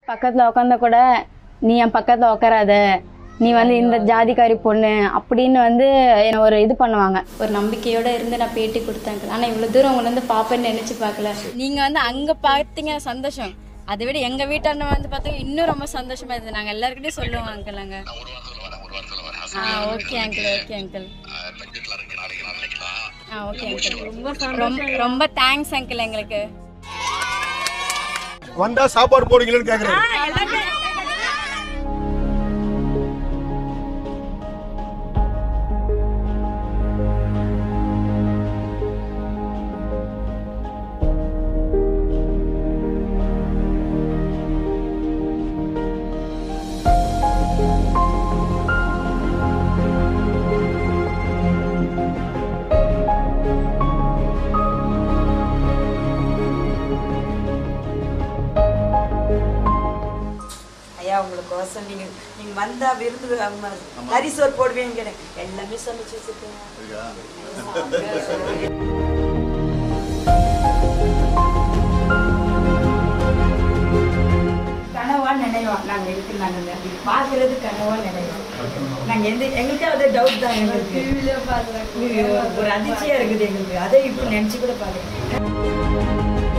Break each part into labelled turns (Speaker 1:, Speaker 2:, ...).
Speaker 1: பக்கத்துல உட்காந்தா கூட நீ என் பக்கத்துல உட்காராத நீ வந்து இந்த ஜாதிக்காரி பொண்ணு அப்படின்னு வந்து என்ன ஒரு இது பண்ணுவாங்க
Speaker 2: ஒரு நம்பிக்கையோட இருந்து நான் பேட்டி கொடுத்தேன் ஆனா இவ்வளவு தூரம் உங்களை வந்து பாப்பேன்னு நினைச்சு பார்க்கல
Speaker 1: நீங்க வந்து அங்க பார்த்தீங்க சந்தோஷம் அதை விட எங்க வீட்டாண்ட வந்து பார்த்தா இன்னும் ரொம்ப சந்தோஷமா இருந்தது நாங்க எல்லாருக்கிட்டையும் சொல்லுவோம் அங்கிள் நாங்க ஆ ஓகே அங்கிள் ஓகே அங்கிள் ஆ ஓகே அங்கிள் ரொம்ப ரொம்ப தேங்க்ஸ் அங்கிள் எங்களுக்கு
Speaker 3: வந்தா சாப்பாடு போடுவீங்களான்னு கேக்குறேன்
Speaker 4: ஐயா உங்களுக்கு கோசம் நீங்க நீங்க வந்தா விருந்து அவங்க கறி சோறு போடுவீங்க எல்லாமே சமைச்சு வச்சிருக்கேன் கனவா நினைவோம் நாங்க இருக்கு நாங்க அப்படி பாக்குறது கனவா நினைவோம் நாங்க எந்த எங்களுக்கு அது டவுட் தான் எங்களுக்கு ஐயோ, ஒரு அதிர்ச்சியா இருக்குது எங்களுக்கு அதை இப்போ நினைச்சு கூட பாக்குறேன்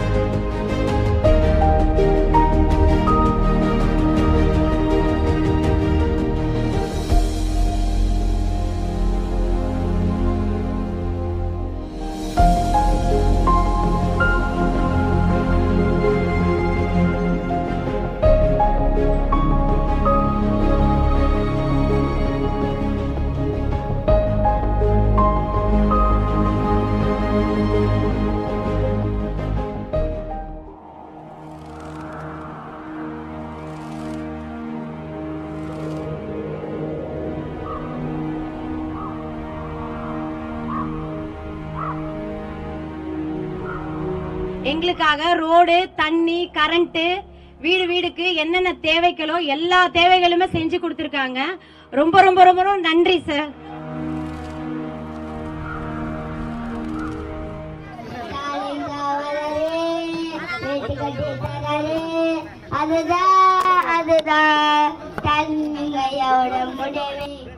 Speaker 5: எங்களுக்காக ரோடு தண்ணி கரண்ட் வீடு வீடுக்கு என்னென்ன தேவைகளோ எல்லா தேவைகளுமே செஞ்சு கொடுத்துருக்காங்க ரொம்ப ரொம்ப ரொம்ப ரொம்ப நன்றி சார்
Speaker 6: அதுதான் அதுதான் தன்மையோட முடிவு